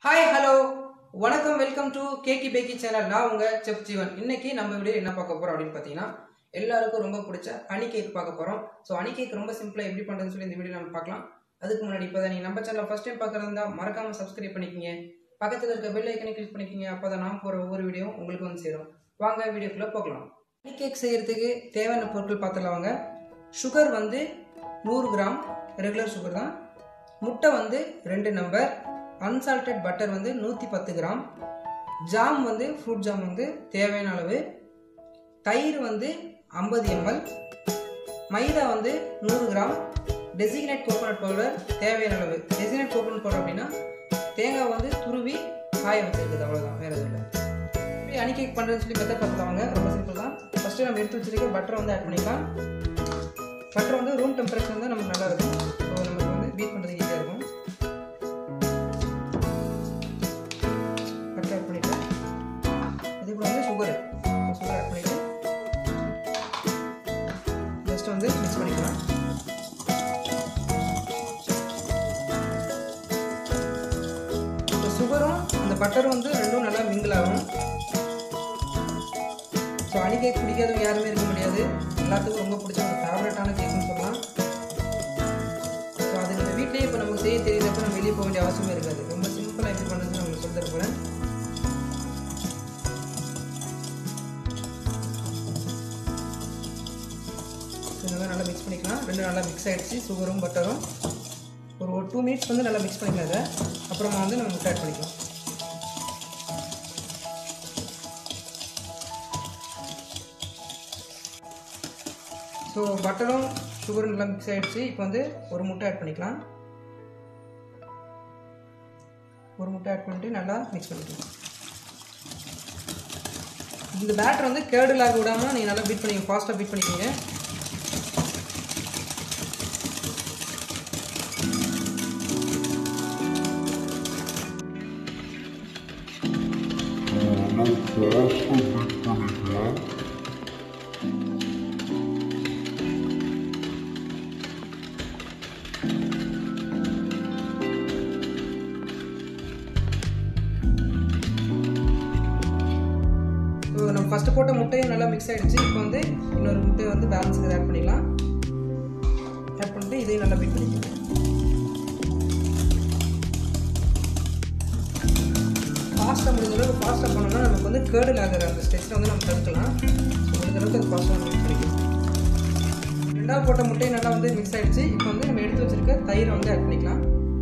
hi hello வணக்கம் welcome to cakey bakey channel நான் உங்க செப் ஜீவன் இன்னைக்கு நம்ம வீடியோ என்ன பார்க்க போறோம் அப்படின்னு பார்த்தீங்கன்னா எல்லாருக்கும் ரொம்ப பிடிச்ச ஹனி கேக் பார்க்க போறோம் ஸோ ஹனி கேக் ரொம்ப சிம்பிளா எப்படி பண்றதுன்னு சொல்லி இந்த வீடியோ நம்ம பார்க்கலாம் அதுக்கு முன்னாடி இப்போ நீங்க நம்ம சேனல் ஃபர்ஸ்ட் டைம் பார்க்கறதா இருந்தா மறக்காம சப்ஸ்கிரைப் பண்ணிக்கங்க பக்கத்துல இருக்க பெல் ஐக்கனை கிளிக் பண்ணிக்கங்க அப்பதான் நான் போற ஒவ்வொரு வீடியோ உங்களுக்கு வந்து சேரும் வாங்க வீடியோக்குள்ள போகலாம் ஹனி கேக் செய்யறதுக்கு தேவையான பொருட்கள் பார்த்துலாம் வாங்க சுகர் வந்து நூறு கிராம் ரெகுலர் சுகர் தான் முட்டை வந்து ரெண்டு நம்பர் அன்சால்டட் பட்டர் வந்து நூற்றி பத்து கிராம் ஜாம் வந்து ஃப்ரூட் ஜாம் வந்து தேவையான அளவு தயிர் வந்து ஐம்பது எம்எல் மைதா வந்து நூறு கிராம் டெசிக்னேட் கோகோனட் பவுடர் தேவையான அளவு டெசிக்னேட் கோகோனட் பவுடர் அப்படின்னா தேங்காய் வந்து துருவி காய வச்சிருக்குது அவ்வளோதான் வேறு எதுவும் இல்லை எப்படி அணி கேக் பண்ணுறதுன்னு சொல்லி மெத்தட் பார்த்துலாங்க ரொம்ப சிம்பிள் தான் ஃபஸ்ட்டு நம்ம எடுத்து வச்சிருக்க பட்டரை வந்து ஆட் பண்ணிக்கலாம் பட்டர் வந்து ரூம் டெம்பரேச்சர் தான் நமக்கு நல்லா இருக்கும் ஸோ நமக்கு வந்து பீட் பண்ணுறதுக்கு ஈஸியாக இருக்கும் பட்டர் ஆட் பண்ணிவிட்டு இது கூட வந்து சுகர் சுகர் ஆட் பண்ணிவிட்டு ஜஸ்ட் வந்து மிக்ஸ் பண்ணிக்கலாம் இந்த சுகரும் அந்த பட்டரும் வந்து ரெண்டும் நல்லா மிங்கிள் ஆகும் ஸோ அணி கேக் பிடிக்காதவங்க யாருமே இருக்க முடியாது எல்லாத்துக்கும் ரொம்ப பிடிச்ச ஒரு ஃபேவரட்டான கேக்குன்னு சொல்லலாம் ஸோ அது நம்ம வீட்லேயே இப்போ நமக்கு செய்ய தெரியுறப்ப நம்ம வெளியே போக வேண்டிய அவசியமே இருக்காது ரொம்ப சிம்பிளாக எப்படி பண்ணுறதுன்னு உங்களுக்கு சொல்லி தர போகிறேன் இந்த மாதிரி நல்லா மிக்ஸ் பண்ணிக்கலாம் ரெண்டு நல்லா மிக்ஸ் ஆகிடுச்சு சுகரும் பட்டரும் ஒரு ஒரு டூ மினிட்ஸ் வந்து நல்லா மிக்ஸ் பண்ணிக்கலாம் இதை அப்புறமா வந்து நம்ம முட்டை ஆட் பண்ணிக்கலாம் ஸோ பட்டரும் சுகரும் நல்லா மிக்ஸ் ஆகிடுச்சு இப்போ வந்து ஒரு முட்டை ஆட் பண்ணிக்கலாம் ஒரு முட்டை ஆட் பண்ணிட்டு நல்லா மிக்ஸ் பண்ணிக்கலாம் இந்த பேட்டர் வந்து கேர்டில் ஆக விடாமல் நீங்கள் நல்லா பீட் பண்ணிங்க ஃபாஸ்ட்டாக பீட் பண்ணிக்கோங்க não posso visualizar ஸோ நம்ம ஃபஸ்ட்டு போட்ட முட்டையும் நல்லா மிக்ஸ் ஆகிடுச்சு இப்போ வந்து இன்னொரு முட்டையை வந்து பேலன்ஸ் இதை ஆட் பண்ணிக்கலாம் ஆட் பண்ணிட்டு இதையும் நல்லா பீட் பண்ணிக்கலாம் ஃபாஸ்ட்டாக முடிஞ்ச அளவுக்கு ஃபாஸ்ட்டாக பண்ணோம்னா நமக்கு வந்து கேர்டில் ஆகிற அந்த ஸ்டெச்சில் வந்து நம்ம தடுக்கலாம் ஸோ முடிஞ்ச அளவுக்கு அது ஃபாஸ்ட்டாக மிக்ஸ் பண்ணிக்கலாம் ரெண்டாவது போட்ட முட்டையும் நல்லா வந்து மிக்ஸ் ஆகிடுச்சு இப்போ வந்து நம்ம எடுத்து வச்சிருக்க தயிரை வந்து ஆட் பண்ணிக்கலாம்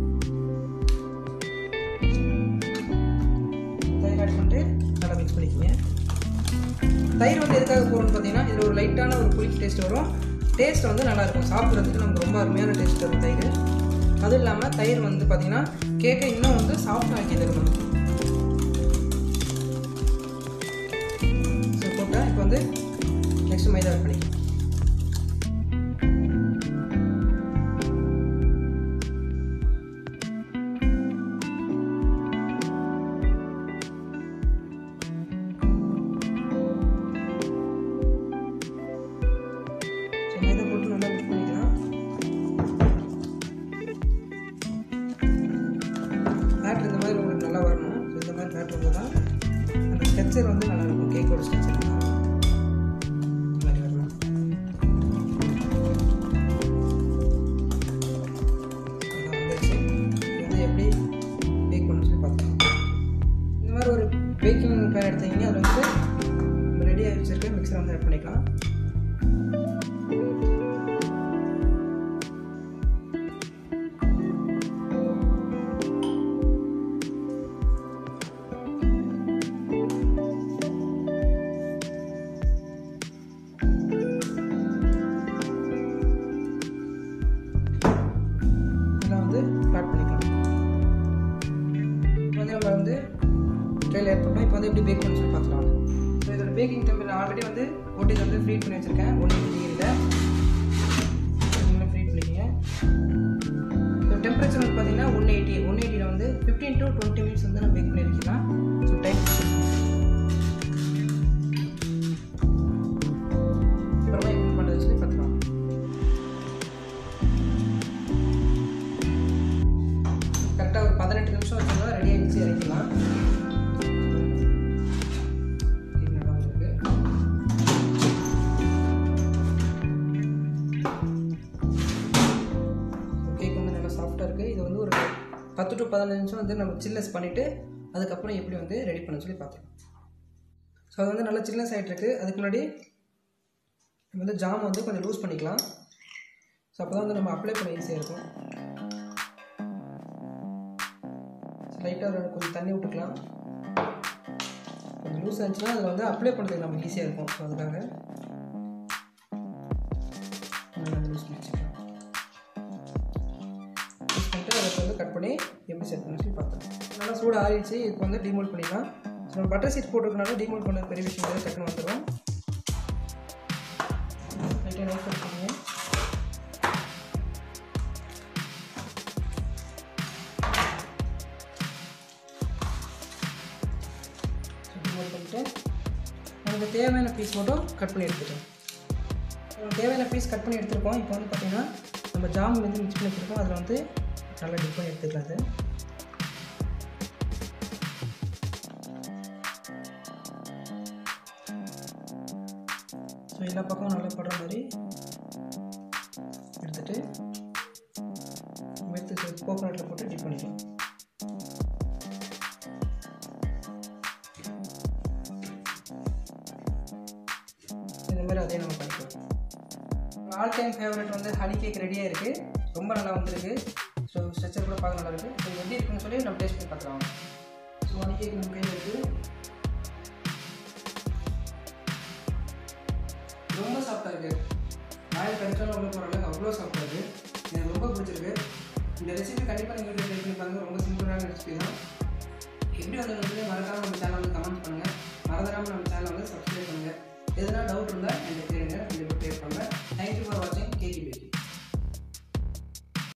தயிர் ஆட் பண்ணிட்டு நல்லா மிக்ஸ் பண்ணிக்கோங்க தயிர் வந்து எதுக்காக போகிறோம்னு பார்த்தீங்கன்னா இதில் ஒரு லைட்டான ஒரு புளிப்பு டேஸ்ட் வரும் டேஸ்ட் வந்து நல்லா இருக்கும் சாப்பிட்றதுக்கு நமக்கு ரொம்ப அருமையான டேஸ்ட் தரும் தயிர் அதுவும் இல்லாமல் தயிர் வந்து பார்த்தீங்கன்னா கேக்கை இன்னும் வந்து சாஃப்டாக ஆக்கி தரும் நமக்கு ஸோ போட்டால் இப்போ வந்து நெக்ஸ்ட் மைதா ஆட் பண்ணிக்கலாம் ஸோ மைதா போட்டு நல்லா மிக்ஸ் பண்ணிக்கலாம் பேட்டர் இந்த மாதிரி உங்களுக்கு நல்லா வரணும் ஸோ இந்த மாதிரி பேட்டர் இருந்தால் தான் அந்த ஸ்ட்ரக்சர் வந்து நல்லா இருக்கும் கேக்கோட ஸ்ட்ரக்சர் இந்த மாதிரி வரணும் அதான் வந்துருச்சு இது வந்து எப்படி பேக் பண்ண சொல்லி பார்த்துக்கலாம் இந்த மாதிரி ஒரு பேக்கிங் பேன் எடுத்தீங்கன்னா அதில் வந்து ரெடியாக வச்சுருக்க மிக்சர் வந்து ஆட் பண்ணிக்கலாம் இதெல்லாம் வந்து ஃப்ளாட் பண்ணிக்கலாம் இப்போ வந்து நம்ம வந்து ட்ரெயில் ஆட் பண்ணோம் இப்போ வந்து எப்படி பேக் பண்ணி சொல்லி பார்த்துக்கலாம் ஸோ இதோட பேக்கிங் டெம்பர் ஆல்ரெடி வந்து ஓட்டேஜ் வந்து ஃப்ரீட் பண்ணி வச்சுருக்கேன் ஒன் எயிட்டி டிகிரியில் நீங்களும் ஃப்ரீட் பண்ணிக்கங்க ஸோ டெம்பரேச்சர் வந்து பார்த்தீங்கன்னா ஒன் எயிட்டி ஒன் எயிட்டியில் வந்து ஃபிஃப்டீன் டு டுவெண்ட்டி மினிட்ஸ் வந்து நம்ம பேக் பண்ணி வச்சுக்கலாம் ஸோ டைம் அப்புறமா எப்படி பண்ணுறது சொல்லி பார்த்துக்கலாம் கரெக்டாக ஒரு பதினெட்டு நிமிஷம் வச்சுருந்தா ரெடி ஆகிடுச்சு வச்சு இறக்கிடலாம் இது நல்லா வந்திருக்கு கேக் வந்து நல்லா சாஃப்டாக இருக்குது இது வந்து ஒரு பத்து டு பதினஞ்சு நிமிஷம் வந்து நம்ம சில்னஸ் பண்ணிவிட்டு அதுக்கப்புறம் எப்படி வந்து ரெடி பண்ண சொல்லி பார்த்துக்கலாம் ஸோ அது வந்து நல்லா சில்னஸ் ஆகிட்டுருக்கு அதுக்கு முன்னாடி நம்ம வந்து ஜாம் வந்து கொஞ்சம் லூஸ் பண்ணிக்கலாம் ஸோ அப்போ தான் வந்து நம்ம அப்ளை பண்ண ஈஸியாக இருக்கும் லைட்டாக கொஞ்சம் தண்ணி விட்டுக்கலாம் கொஞ்சம் லூஸ் ஆச்சுன்னா அதில் வந்து அப்ளை பண்ணுறதுக்கு நமக்கு ஈஸியாக இருக்கும் ஸோ அதுக்காக நல்லா லூஸ் பண்ணிச்சுக்கலாம் யூஸ் பண்ணிட்டு அதை வந்து கட் பண்ணி எப்படி செட் பண்ணி சொல்லி பார்த்தோம் நல்லா சூடு ஆறிடுச்சு இப்போ வந்து டிமோல்ட் பண்ணிடலாம் ஸோ நம்ம பட்டர் சீட் போட்டிருக்கனால டிமோல்ட் பண்ண பெரிய விஷயம் கிடையாது டக்குன்னு வந்துடும் லைட்டாக நைஃப் எடுத்துக்கோங்க டிமோல்ட் பண்ணிட்டு நமக்கு தேவையான பீஸ் மட்டும் கட் பண்ணி எடுத்துட்டோம் நமக்கு தேவையான பீஸ் கட் பண்ணி எடுத்துருக்கோம் இப்போ வந்து பார்த்திங்கன்னா நம்ம ஜாம் வந்து மிக்ஸ் பண்ணி வச்சுருக்கோம் அதில் வந்து நல்லா டிப் பண்ணி எடுத்துக்கலாம் அது ஸோ எல்லா பக்கமும் நல்லா படுற மாதிரி எடுத்துட்டு எடுத்து கோகோனட்டில் போட்டு டிப் பண்ணிக்கலாம் இந்த மாதிரி அதே நம்ம பண்ணிக்கலாம் ஆல் டைம் ஃபேவரட் வந்து ஹனி கேக் ரெடியாக இருக்குது ரொம்ப நல்லா வந்திருக்கு ஸோ ஸ்ட்ரக்சர் கூட பார்க்க நல்லா இருக்குது ஸோ இது எப்படி இருக்குன்னு சொல்லி நம்ம டேஸ்ட் பண்ணி பார்க்கலாம் ஸோ ஹனி கேக் நம்ம கையில் இருக்குது ரொம்ப சாஃப்டாக இருக்குது வாயில் கடிச்சாலும் உள்ள போகிற அளவுக்கு அவ்வளோ சாஃப்டாக இருக்குது எனக்கு ரொம்ப பிடிச்சிருக்கு இந்த ரெசிபி கண்டிப்பாக நீங்கள் வீட்டில் ட்ரை பண்ணி பாருங்க ரொம்ப சிம்பிளான ரெசிபி தான் எப்படி வந்தது வந்து மறக்காமல் நம்ம சேனல் வந்து கமெண்ட் பண்ணுங்கள் மறந்துடாமல் நம்ம சேனலை வந்து சப்ஸ்கிரைப் பண்ணுங்கள் எதனா